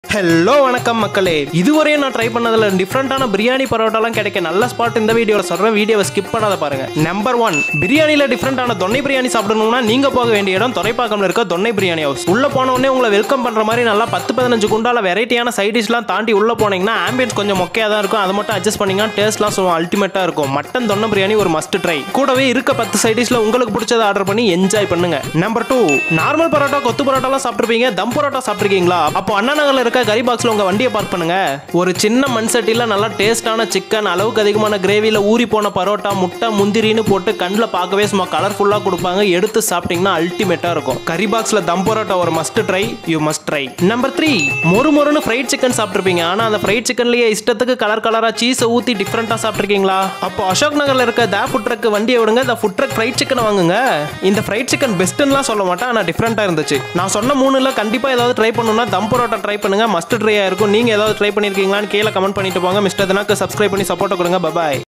hello வணக்கம் மக்களே இதுவரையும் நான் ட்ரை பண்ணதுல டிஃப்ரெண்டான பிரியாணி பரோட்டாலாம் கிடைக்க நல்ல ஸ்பாட் இந்த வீடியோவில் சொல்கிறேன் வீடியோவை ஸ்கிப் பண்ணாத பாருங்க நம்பர் ஒன் பிரியாணியில் டிஃப்ரெண்டான தொன்னை பிரியாணி சாப்பிடணும்னா நீங்க போக வேண்டிய இடம் தொலைப்பாக்கம்ல இருக்க தொன்னை பிரியாணி ஹவுஸ் உள்ள போன உடனே உங்களை வெல்கம் பண்ற மாதிரி நல்லா பத்து பதினஞ்சு குண்டால வெரைட்டியான சைட் டிஷ்லாம் தாண்டி உள்ள போனீங்கன்னா ஆம்பியன்ஸ் கொஞ்சம் மொக்கையா தான் இருக்கும் அதை மட்டும் அட்ஜஸ்ட் பண்ணீங்கன்னா டேஸ்ட்லாம் சும்மா அல்டிமேட்டா இருக்கும் மட்டன் தொன்னை பிரியாணி ஒரு மஸ்ட் ட்ரை கூடவே இருக்க பத்து சைட் டிஷ்ல உங்களுக்கு பிடிச்சதை ஆர்டர் பண்ணி என்ஜாய் பண்ணுங்க நம்பர் டூ நார்மல் பரோட்டா கொத்து பரோட்டாலாம் சாப்பிட்ருப்பீங்க தம் பரோட்டா சாப்பிட்ருக்கீங்களா அப்போ அண்ணா நகர்ல இருக்க கறி பாக்ஸ்ல உங்க வண்டியை பார்க் பண்ணுங்க ஒரு சின்ன மண் சட்டில நல்லா டேஸ்டான சிக்கன் அளவுக்கு அதிகமான கிரேவில ஊறி போன பரோட்டா முட்டை முந்திரின்னு போட்டு கண்ணில் பார்க்கவே சும்மா கலர்ஃபுல்லா கொடுப்பாங்க எடுத்து சாப்பிட்டீங்கன்னா அல்டிமேட்டா இருக்கும் கறி பாக்ஸ்ல தம் பரோட்டா ஒரு must try you must try number three மொறு மொறுன்னு ஃப்ரைட் சிக்கன் சாப்பிட்ருப்பீங்க ஆனா அந்த ஃப்ரைட் சிக்கன்லயே இஷ்டத்துக்கு கலர் கலரா சீஸை ஊத்தி டிஃப்ரெண்டா சாப்பிட்ருக்கீங்களா அப்போ அசோக் நகர்ல இருக்க த ஃபுட் ட்ரக் வண்டியை விடுங்க இந்த ஃபுட் ட்ரக் ஃப்ரைட் சிக்கன் வாங்குங்க இந்த ஃப்ரைட் சிக்கன் பெஸ்ட்லாம் சொல்ல மாட்டேன் ஆனால் டிஃப்ரெண்ட்டாக இருந்துச்சு நான் சொன்ன மூணுல கண்டிப்பாக ஏதாவது ட்ரை பண்ணணும்னா தம் பரோட்டா ட்ரை பண்ணுங்க மஸ்ட் ட்ரையாக இருக்கும் நீங்கள் ஏதாவது ட்ரை பண்ணியிருக்கீங்களான்னு கீழே கமெண்ட் பண்ணிட்டு போங்க மிஸ்டர் தினாக்கு சப்ஸ்கிரைப் பண்ணி சப்போர்ட் கொடுங்க பபாய்